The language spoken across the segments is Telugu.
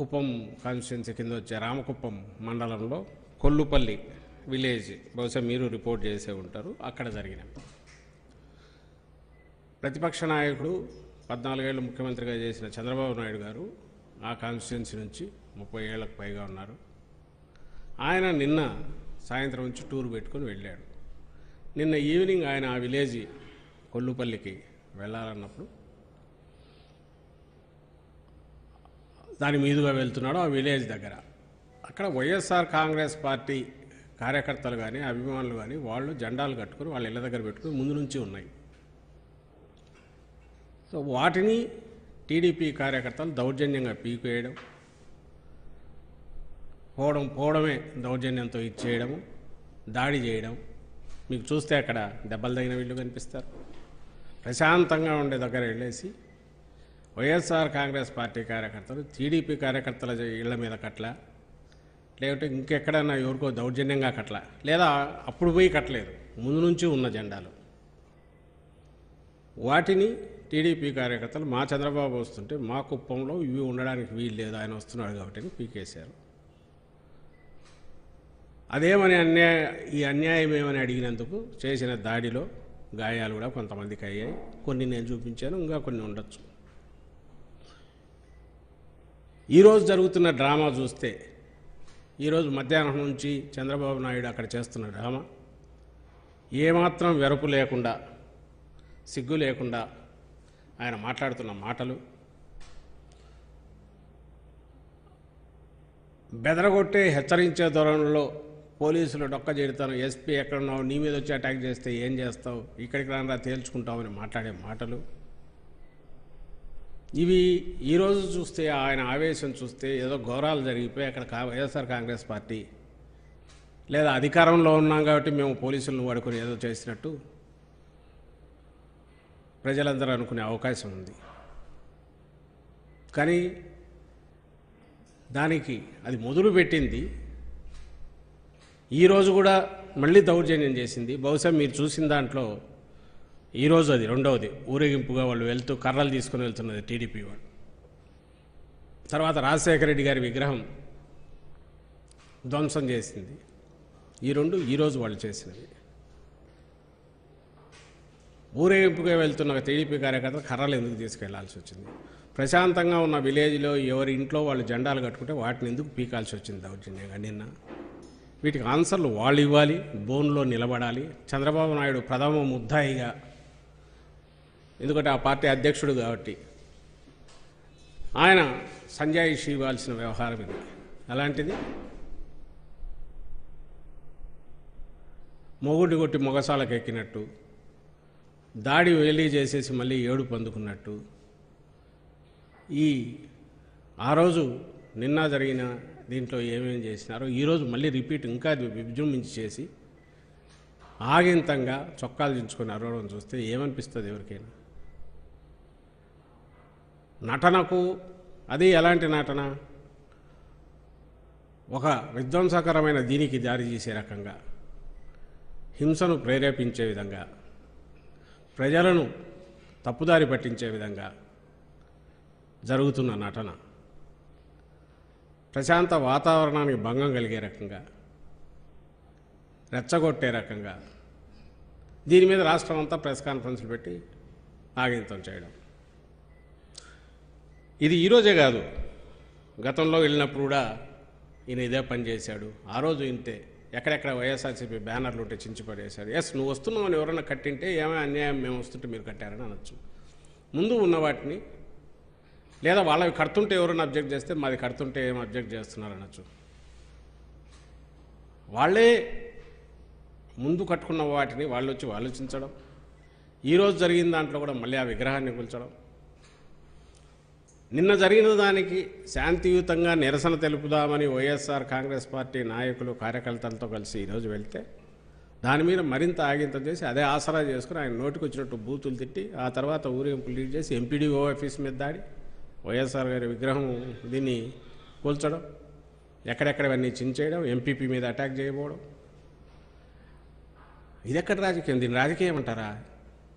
కుప్పం కాన్స్టిట్యున్సీ కింద వచ్చే రామకుప్పం మండలంలో కొల్లుపల్లి విలేజ్ బహుశా మీరు రిపోర్ట్ చేసే ఉంటారు అక్కడ జరిగిన ప్రతిపక్ష నాయకుడు పద్నాలుగేళ్ళు ముఖ్యమంత్రిగా చేసిన చంద్రబాబు నాయుడు గారు ఆ కాన్స్టిట్యున్సీ నుంచి ముప్పై ఏళ్ళకు పైగా ఉన్నారు ఆయన నిన్న సాయంత్రం నుంచి టూర్ పెట్టుకొని వెళ్ళాడు నిన్న ఈవినింగ్ ఆయన ఆ విలేజ్ కొల్లుపల్లికి వెళ్ళాలన్నప్పుడు దాని మీదుగా వెళ్తున్నాడు ఆ విలేజ్ దగ్గర అక్కడ వైఎస్ఆర్ కాంగ్రెస్ పార్టీ కార్యకర్తలు కానీ అభిమానులు కానీ వాళ్ళు జెండాలు కట్టుకుని వాళ్ళ ఇళ్ళ దగ్గర పెట్టుకుని ముందు నుంచి ఉన్నాయి సో వాటిని టీడీపీ కార్యకర్తలు దౌర్జన్యంగా పీకేయడం పోవడం పోవడమే దౌర్జన్యంతో ఇచ్చేయడము దాడి చేయడం మీకు చూస్తే అక్కడ దెబ్బలు తగిన వీళ్ళు కనిపిస్తారు ప్రశాంతంగా ఉండే దగ్గర వెళ్ళేసి వైఎస్ఆర్ కాంగ్రెస్ పార్టీ కార్యకర్తలు టీడీపీ కార్యకర్తల ఇళ్ల మీద కట్ల లేకపోతే ఇంకెక్కడన్నా ఎవరికో దౌర్జన్యంగా కట్ల లేదా అప్పుడు పోయి కట్టలేదు ముందు నుంచి ఉన్న జెండాలు వాటిని టీడీపీ కార్యకర్తలు మా చంద్రబాబు వస్తుంటే మా కుప్పంలో ఇవి ఉండడానికి వీలు లేదు ఆయన వస్తున్నాడు కాబట్టి అని పీకేశారు అదేమని అన్యాయ ఈ అన్యాయం ఏమని అడిగినందుకు చేసిన దాడిలో గాయాలు కూడా కొంతమందికి అయ్యాయి కొన్ని నేను చూపించాను ఇంకా కొన్ని ఉండొచ్చు ఈరోజు జరుగుతున్న డ్రామా చూస్తే ఈరోజు మధ్యాహ్నం నుంచి చంద్రబాబు నాయుడు అక్కడ చేస్తున్న డ్రామా ఏమాత్రం వెరపు లేకుండా సిగ్గు లేకుండా ఆయన మాట్లాడుతున్న మాటలు బెదరగొట్టే హెచ్చరించే ధోరణిలో పోలీసులు డొక్క చేరుతాను ఎస్పీ ఎక్కడున్నావు నీ మీద వచ్చి అటాక్ చేస్తే ఏం చేస్తావు ఇక్కడికి రానరా తేల్చుకుంటామని మాట్లాడే మాటలు ఇవి ఈరోజు చూస్తే ఆయన ఆవేశం చూస్తే ఏదో ఘోరాలు జరిగిపోయి అక్కడ కా వైఎస్ఆర్ కాంగ్రెస్ పార్టీ లేదా అధికారంలో ఉన్నాం కాబట్టి మేము పోలీసులను వాడుకొని ఏదో చేసినట్టు ప్రజలందరూ అనుకునే అవకాశం ఉంది కానీ దానికి అది మొదలు పెట్టింది ఈరోజు కూడా మళ్ళీ దౌర్జన్యం చేసింది బహుశా మీరు చూసిన దాంట్లో ఈరోజు అది రెండవది ఊరేగింపుగా వాళ్ళు వెళ్తూ కర్రలు తీసుకుని వెళ్తున్నది టీడీపీ వాళ్ళు తర్వాత రాజశేఖర రెడ్డి గారి విగ్రహం ధ్వంసం చేసింది ఈ రెండు ఈరోజు వాళ్ళు చేసినవి ఊరేగింపుగా వెళ్తున్న టీడీపీ కార్యకర్తలు కర్రలు ఎందుకు తీసుకెళ్లాల్సి వచ్చింది ప్రశాంతంగా ఉన్న విలేజ్లో ఎవరి ఇంట్లో వాళ్ళు జెండాలు కట్టుకుంటే వాటిని ఎందుకు పీకాల్సి వచ్చింది దౌర్జన్యంగా నిన్న వీటికి ఆన్సర్లు వాళ్ళు ఇవ్వాలి బోన్లో నిలబడాలి చంద్రబాబు నాయుడు ప్రథమ ముద్దాయిగా ఎందుకంటే ఆ పార్టీ అధ్యక్షుడు కాబట్టి ఆయన సంజాయిషి ఇవ్వాల్సిన వ్యవహారం ఇది అలాంటిది మొగుడి కొట్టి మొగసాలకు ఎక్కినట్టు దాడి వెళ్ళి చేసేసి మళ్ళీ ఏడు పొందుకున్నట్టు ఈ ఆ రోజు నిన్న జరిగిన దీంట్లో ఏమేమి చేసినారో ఈరోజు మళ్ళీ రిపీట్ ఇంకా అది విజృంభించి చేసి ఆగింతంగా చొక్కాలు దించుకొని అరవడం చూస్తే ఏమనిపిస్తుంది ఎవరికైనా నటనకు అది ఎలాంటి నటన ఒక విధ్వంసకరమైన దీనికి దారి చేసే రకంగా హింసను ప్రేరేపించే విధంగా ప్రజలను తప్పుదారి పట్టించే విధంగా జరుగుతున్న నటన ప్రశాంత వాతావరణానికి భంగం కలిగే రకంగా రెచ్చగొట్టే రకంగా దీని మీద రాష్ట్రం అంతా ప్రెస్ కాన్ఫరెన్స్లు పెట్టి ఆగింతం చేయడం ఇది ఈరోజే కాదు గతంలో వెళ్ళినప్పుడు కూడా ఈయన ఇదే పని చేశాడు ఆ రోజు ఇంతే ఎక్కడెక్కడ వైఎస్ఆర్సీపీ బ్యానర్లు ఉంటే చించి పడేశాడు ఎస్ నువ్వు వస్తున్నావు అని ఎవరైనా కట్టింటే ఏమైనా అన్యాయం మేము వస్తుంటే మీరు కట్టారని అనొచ్చు ముందు ఉన్న వాటిని లేదా వాళ్ళవి కడుతుంటే ఎవరైనా అబ్జెక్ట్ చేస్తే మాది కడుతుంటే ఏం అబ్జెక్ట్ చేస్తున్నారు అనొచ్చు వాళ్ళే ముందు కట్టుకున్న వాటిని వాళ్ళు వచ్చి ఆలోచించడం ఈరోజు జరిగిన దాంట్లో కూడా మళ్ళీ ఆ విగ్రహాన్ని కూల్చడం నిన్న జరిగిన దానికి శాంతియుతంగా నిరసన తెలుపుదామని వైఎస్ఆర్ కాంగ్రెస్ పార్టీ నాయకులు కార్యకర్తలతో కలిసి ఈరోజు వెళ్తే దాని మీద మరింత ఆగింతం చేసి అదే ఆసరా చేసుకుని ఆయన నోటికి వచ్చినట్టు బూతులు తిట్టి ఆ తర్వాత ఊరేగింపు లీడ్ చేసి ఎంపీడీఓ ఆఫీస్ మీద దాడి వైఎస్ఆర్ గారి విగ్రహం దీన్ని కూల్చడం ఎక్కడెక్కడవన్నీ చించేయడం ఎంపీపీ మీద అటాక్ చేయబోవడం ఇది ఎక్కడ రాజకీయం దీన్ని రాజకీయం అంటారా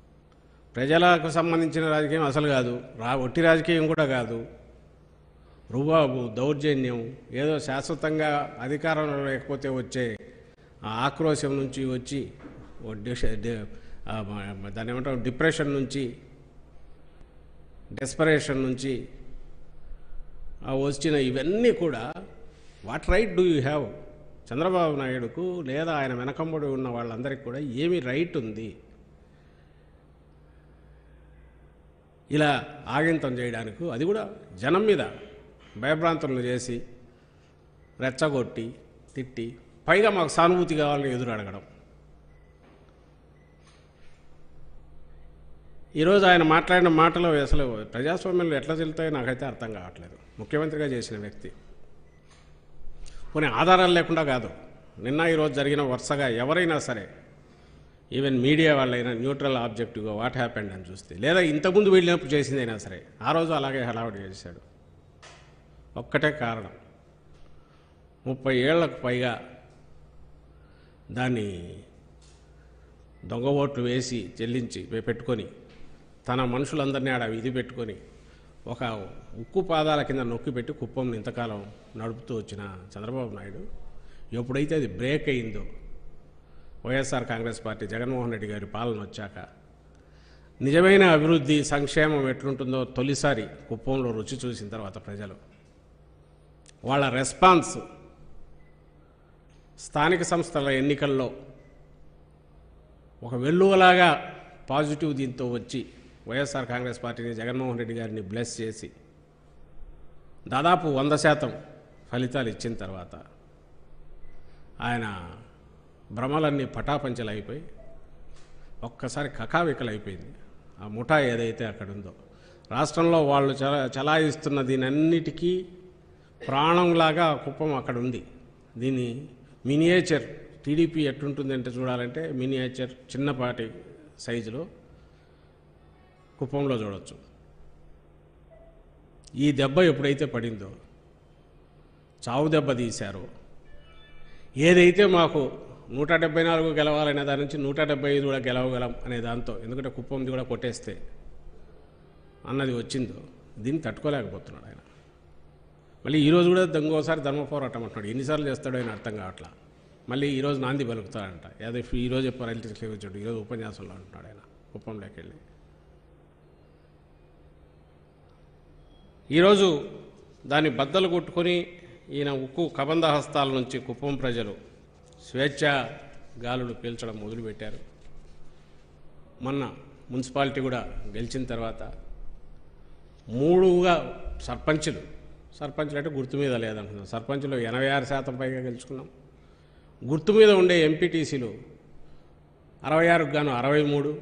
ప్రజలకు సంబంధించిన రాజకీయం అసలు కాదు రా ఒట్టి రాజకీయం కూడా కాదు రుబాబు దౌర్జన్యం ఏదో శాశ్వతంగా అధికారంలో లేకపోతే వచ్చే ఆ ఆక్రోశం నుంచి వచ్చి ఓ డిష- డి- ఆ మ- దాన్ని ఏమంటాం డిప్రెషన్ నుంచి డెస్పరేషన్ నుంచి ఆ వచ్చిన ఇవన్నీ కూడా what right do you have Chandrababu నాయుడుకు లేదా ఆయన వెనకంబడి ఉన్న వాళ్ళందరికీ కూడా ఏమి రైట్ ఉంది ఇలా ఆగింతం చేయడానికి అది కూడా జనం మీద భయభ్రాంతులను చేసి రెచ్చగొట్టి తిట్టి పైగా మాకు సానుభూతి కావాలని ఎదురు అడగడం ఈరోజు ఆయన మాట్లాడిన మాటలు అసలు ప్రజాస్వామ్యంలో ఎట్లా చెల్లుతాయో నాకైతే అర్థం కావట్లేదు ముఖ్యమంత్రిగా చేసిన వ్యక్తి కొన్ని ఆధారాలు లేకుండా కాదు నిన్న ఈరోజు జరిగిన వరుసగా ఎవరైనా సరే ఈవెన్ మీడియా వాళ్ళైనా న్యూట్రల్ ఆబ్జెక్టివ్గా వాట్ హ్యాపెండ్ అని చూస్తే లేదా ఇంతకుముందు వెళ్ళినప్పుడు చేసిందైనా సరే ఆ రోజు అలాగే హడావుడి చేశాడు ఒక్కటే కారణం ముప్పై ఏళ్లకు పైగా దాన్ని దొంగ ఓట్లు వేసి చెల్లించి పె- పెట్టుకొని తన మనుషులందరినీ ఆడ విధి పెట్టుకొని ఒక ఉక్కు పాదాల కింద నొక్కి పెట్టి కుప్పం ఇంతకాలం నడుపుతూ వచ్చిన చంద్రబాబు నాయుడు ఎప్పుడైతే అది బ్రేక్ అయిందో వైఎస్ఆర్ కాంగ్రెస్ పార్టీ జగన్మోహన్ రెడ్డి గారి పాలన వచ్చాక నిజమైన అభివృద్ధి సంక్షేమం ఎట్లుంటుందో తొలిసారి కుప్పంలో రుచి చూసిన తర్వాత ప్రజలు వాళ్ళ రెస్పాన్స్ స్థానిక సంస్థల ఎన్నికల్లో ఒక వెల్లువలాగా పాజిటివ్ దీంతో వచ్చి వైఎస్ఆర్ కాంగ్రెస్ పార్టీని జగన్మోహన్ రెడ్డి గారిని బ్లెస్ చేసి దాదాపు వంద శాతం ఫలితాలు ఇచ్చిన తర్వాత ఆయన భ్రమలన్నీ పటాపంచలైపోయి ఒక్కసారి కకావికలైపోయింది ఆ ముఠా ఏదైతే అక్కడ ఉందో రాష్ట్రంలో వాళ్ళు చల చలాయిస్తున్న దీనన్నిటికీ ప్రాణంలాగా ఆ కుప్పం అక్కడ ఉంది దీని మినియేచర్ టీడీపీ ఎట్లుంటుందంటే చూడాలంటే మినియేచర్ చిన్నపాటి సైజులో కుప్పంలో చూడొచ్చు ఈ దెబ్బ ఎప్పుడైతే పడిందో చావు దెబ్బ తీశారో ఏదైతే మాకు నూట డెబ్బై నాలుగు గెలవాలనే దాని నుంచి నూట డెబ్బై ఐదు కూడా గెలవగలం అనే దాంతో ఎందుకంటే కుప్పంది కూడా కొట్టేస్తే అన్నది వచ్చిందో దీన్ని తట్టుకోలేకపోతున్నాడు ఆయన మళ్ళీ ఈరోజు కూడా ఇంకోసారి ధర్మ పోరాటం అంటున్నాడు ఎన్నిసార్లు చేస్తాడో ఆయన అర్థం కావట్లా మళ్ళీ ఈరోజు నాంది పలుకుతాడంట ఏదో ఈరోజు పాలిటిక్స్ వచ్చాడు ఈరోజు ఉపన్యాసంలో అంటున్నాడు ఆయన కుప్పంలోకి వెళ్ళి ఈరోజు దాన్ని బద్దలు కొట్టుకొని ఈయన ఉక్కు కబంధ హస్తాల నుంచి కుప్పం ప్రజలు స్వేచ్ఛ గాలులు పీల్చడం మొదలుపెట్టారు మొన్న మున్సిపాలిటీ కూడా గెలిచిన తర్వాత మూడుగా సర్పంచులు సర్పంచులు అంటే గుర్తు మీద లేదంటున్నాం సర్పంచులు ఎనభై ఆరు శాతం పైగా గెలుచుకున్నాం గుర్తు మీద ఉండే ఎంపీటీసీలు అరవై ఆరుకు గాను అరవై మూడు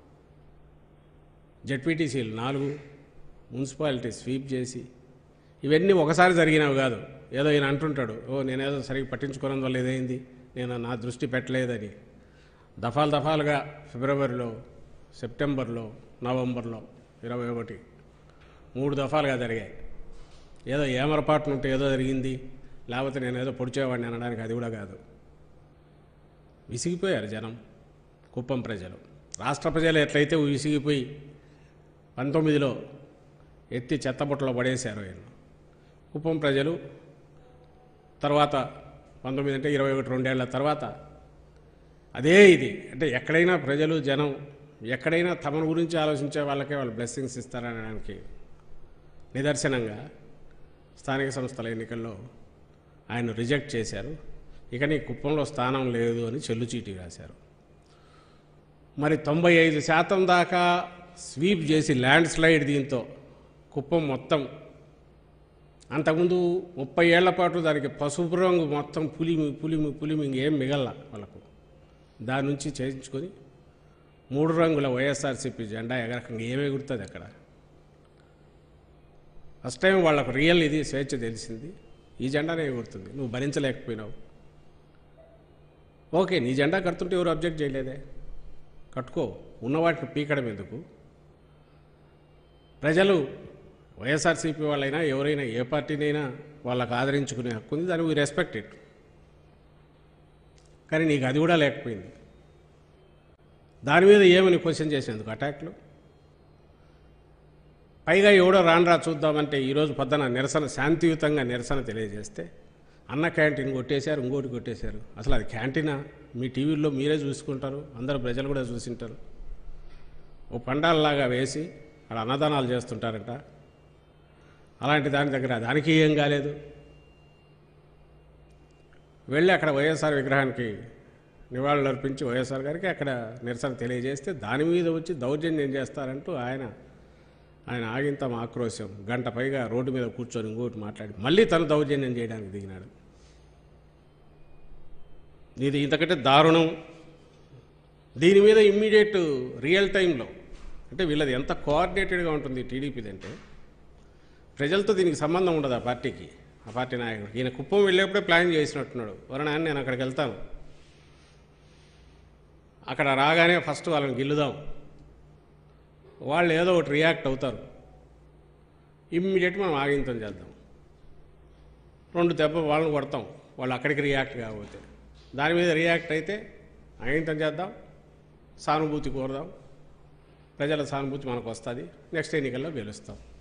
జడ్పీటీసీలు నాలుగు మున్సిపాలిటీ స్వీప్ చేసి ఇవన్నీ ఒకసారి జరిగినవి కాదు ఏదో ఈయన అంటుంటాడు ఓ నేనేదో సరిగ్గా పట్టించుకోవడం వల్ల ఏదైంది నేను నా దృష్టి పెట్టలేదని దఫాలు దఫాలుగా ఫిబ్రవరిలో సెప్టెంబర్లో నవంబర్లో ఇరవై ఒకటి మూడు దఫాలుగా జరిగాయి ఏదో ఏమరపాటున ఉంటే ఏదో జరిగింది లేకపోతే నేను ఏదో పొడిచేవాడిని అనడానికి అది కూడా కాదు విసిగిపోయారు జనం కుప్పం ప్రజలు రాష్ట్ర ప్రజలు ఎట్లయితే విసిగిపోయి పంతొమ్మిదిలో ఎత్తి చెత్తబుట్టలో పడేశారు ఆయన కుప్పం ప్రజలు తర్వాత పంతొమ్మిది అంటే ఇరవై ఒకటి రెండేళ్ల తర్వాత అదే ఇది అంటే ఎక్కడైనా ప్రజలు జనం ఎక్కడైనా తమను గురించి ఆలోచించే వాళ్ళకే వాళ్ళు బ్లెస్సింగ్స్ ఇస్తారనడానికి నిదర్శనంగా స్థానిక సంస్థల ఎన్నికల్లో ఆయన రిజెక్ట్ చేశారు ఇక నీ కుప్పంలో స్థానం లేదు అని చెల్లుచీటి రాశారు మరి తొంభై ఐదు శాతం దాకా స్వీప్ చేసి ల్యాండ్ స్లైడ్ దీంతో కుప్పం మొత్తం అంతకుముందు ముప్పై ఏళ్ల పాటు దానికి పసుపు రంగు మొత్తం పులిమి పులిమి పులిమి ఇంకేం మిగల్ల వాళ్ళకు దాని నుంచి చేయించుకొని మూడు రంగుల వైఎస్ఆర్సీపీ జెండా ఎగరకంగా ఏమి ఎగురుతుంది అక్కడ ఫస్ట్ టైం వాళ్ళకు రియల్ ఇది స్వేచ్ఛ తెలిసింది ఈ జెండానే ఎగురుతుంది నువ్వు భరించలేకపోయినావు ఓకే నీ జెండా కడుతుంటే ఎవరు అబ్జెక్ట్ చేయలేదే కట్టుకో ఉన్నవాటిని పీకడం ఎందుకు ప్రజలు వైఎస్ఆర్సీపీ వాళ్ళైనా ఎవరైనా ఏ పార్టీనైనా వాళ్ళకు ఆదరించుకునే హక్కు ఉంది దాన్ని వీ రెస్పెక్ట్ ఇట్ కానీ నీకు అది కూడా లేకపోయింది దాని మీద ఏమని క్వశ్చన్ చేసేందుకు అటాక్లు పైగా ఎవడో రానరా చూద్దామంటే ఈరోజు పొద్దున నిరసన శాంతియుతంగా నిరసన తెలియజేస్తే అన్న క్యాంటీన్ కొట్టేశారు ఇంకోటి కొట్టేశారు అసలు అది క్యాంటీనా మీ టీవీల్లో మీరే చూసుకుంటారు అందరు ప్రజలు కూడా చూసింటారు ఓ పండాలలాగా వేసి అక్కడ అన్నదానాలు చేస్తుంటారంట అలాంటి దాని దగ్గర దానికి ఏం కాలేదు వెళ్ళి అక్కడ వైఎస్ఆర్ విగ్రహానికి నివాళులు అర్పించి వైఎస్ఆర్ గారికి అక్కడ నిరసన తెలియజేస్తే దాని మీద వచ్చి దౌర్జన్యం చేస్తారంటూ ఆయన ఆయన ఆగింతం ఆక్రోశం గంట పైగా రోడ్డు మీద కూర్చొని ఇంకోటి మాట్లాడి మళ్ళీ తను దౌర్జన్యం చేయడానికి దిగినాడు ఇది ఇంతకంటే దారుణం దీని మీద ఇమ్మీడియట్ రియల్ టైంలో అంటే వీళ్ళది ఎంత కోఆర్డినేటెడ్గా ఉంటుంది టీడీపీది అంటే ప్రజలతో దీనికి సంబంధం ఉండదు ఆ పార్టీకి ఆ పార్టీ నాయకుడు ఈయన కుప్పం వెళ్ళేప్పుడే ప్లాన్ చేసినట్టున్నాడు వరణ నేను అక్కడికి వెళ్తాను అక్కడ రాగానే ఫస్ట్ వాళ్ళని గిల్లుదాం వాళ్ళు ఏదో ఒకటి రియాక్ట్ అవుతారు ఇమ్మీడియట్ మనం ఆగింతం చేద్దాం రెండు దెబ్బ వాళ్ళని కొడతాం వాళ్ళు అక్కడికి రియాక్ట్ కాకపోతే దాని మీద రియాక్ట్ అయితే ఆగింతం చేద్దాం సానుభూతి కోరదాం ప్రజల సానుభూతి మనకు వస్తుంది నెక్స్ట్ ఎన్నికల్లో గెలుస్తాం